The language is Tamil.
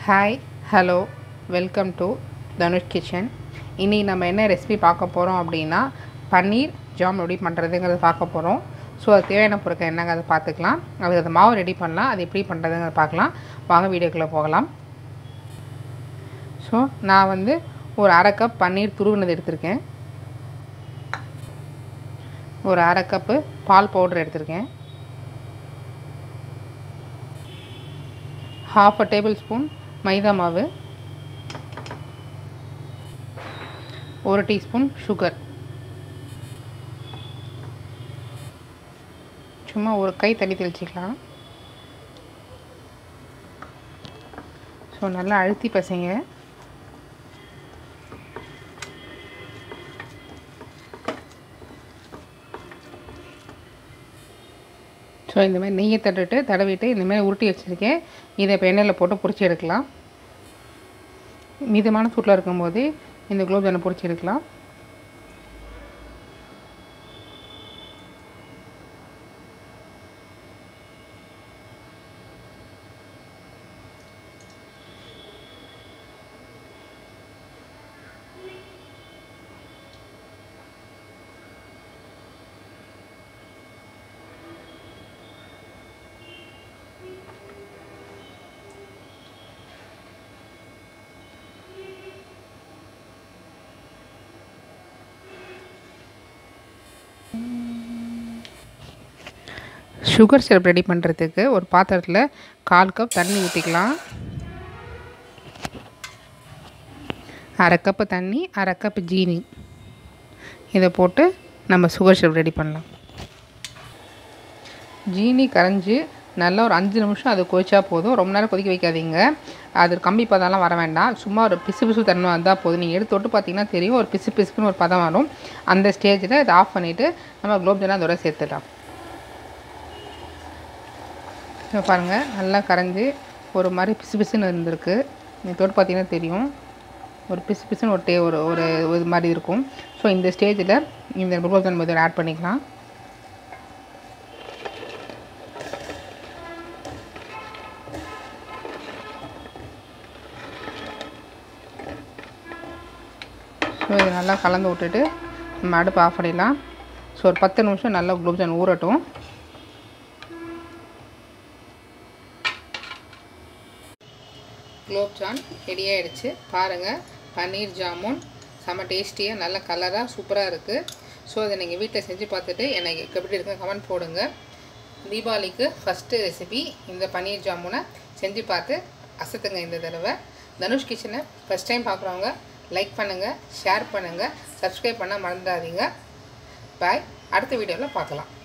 hi hello welcome to Dhanush kitchen இன்றைக்கி நம்ம என்ன ரெசிபி பார்க்க போகிறோம் அப்படின்னா பன்னீர் ஜாம் எப்படி பண்ணுறதுங்கிறத பார்க்க போகிறோம் ஸோ அது தேவையான பொருட்கள் என்னங்க அதை பார்த்துக்கலாம் அதுக்கு அந்த மாவு ரெடி பண்ணலாம் அது எப்படி பண்ணுறதுங்கிறத பார்க்கலாம் வாங்க வீடியோக்குள்ளே போகலாம் ஸோ நான் வந்து ஒரு அரை கப் பன்னீர் துருவினது எடுத்திருக்கேன் ஒரு அரை கப்பு பால் பவுடர் எடுத்திருக்கேன் half a table spoon maida மாவு ஒரு டீஸ்பூன் சுகர் சும்மா ஒரு கை தண்ணி தெளிச்சிக்கலாம் ஸோ நல்லா அழுத்தி பசைங்க ஸோ இந்த மாதிரி நெய்யை தட்டுட்டு தடவிட்டு இந்த மாதிரி உருட்டி வச்சுருக்கேன் இதை இப்போ எண்ணெயில் போட்டு பொரிச்சு எடுக்கலாம் மிதமான சூட்டில் இருக்கும்போது இந்த குலோப் ஜானை பொரிச்சு எடுக்கலாம் சுகர் சிரப் ரெடி பண்ணுறதுக்கு ஒரு பாத்திரத்தில் கால் கப் தண்ணி ஊற்றிக்கலாம் அரை கப்பு தண்ணி அரை கப் ஜீனி இதை போட்டு நம்ம சுகர் சிரப் ரெடி பண்ணலாம் ஜீனி கரைஞ்சி நல்லா ஒரு அஞ்சு நிமிஷம் அது கொதிச்சா போதும் ரொம்ப நேரம் கொதிக்க வைக்காதீங்க அது கம்பி பதம்லாம் வர வேண்டாம் சும்மா ஒரு பிசு பிசு தன்மை வந்தால் போதும் நீங்கள் எடுத்து தொட்டு பார்த்தீங்கன்னா தெரியும் ஒரு பிசு பிசுக்குன்னு ஒரு பதம் வரும் அந்த ஸ்டேஜில் இதை ஆஃப் பண்ணிவிட்டு நம்ம குலோப் ஜாமுன் அதோட சேர்த்துடலாம் இப்போ பாருங்கள் நல்லா கரைஞ்சி ஒரு மாதிரி பிசு பிசுன்னு இருந்திருக்கு நீங்கள் தொட்டு பார்த்தீங்கன்னா தெரியும் ஒரு பிசு பிசுன்னு ஒரு டே ஒரு ஒரு இது மாதிரி இருக்கும் ஸோ இந்த ஸ்டேஜில் இந்த குலோப் ஜாமுன் இதில் ஆட் பண்ணிக்கலாம் ஸோ இதை நல்லா கலந்து விட்டுட்டு நம்ம அடுப்பு ஆஃப் பண்ணிடலாம் ஸோ ஒரு பத்து நிமிஷம் நல்லா குலோப் ஜாமுன் ஊறட்டும் குலோப் ஜான் ரெடி ஆகிடுச்சு பாருங்கள் பன்னீர் ஜாமுன் செம்ம டேஸ்டியாக நல்ல கலராக சூப்பராக இருக்குது ஸோ அதை நீங்கள் வீட்டில் செஞ்சு பார்த்துட்டு எனக்கு எப்படி இருக்குன்னு கமெண்ட் போடுங்க தீபாவளிக்கு ஃபஸ்ட்டு ரெசிபி இந்த பன்னீர் ஜாமுனை செஞ்சு பார்த்து அசத்துங்க இந்த தடவை தனுஷ் கிச்சனை ஃபஸ்ட் டைம் பார்க்குறவங்க லைக் பண்ணுங்கள் ஷேர் பண்ணுங்கள் சப்ஸ்கிரைப் பண்ண மறந்துடாதீங்க பாய் அடுத்த வீடியோவில் பார்க்கலாம்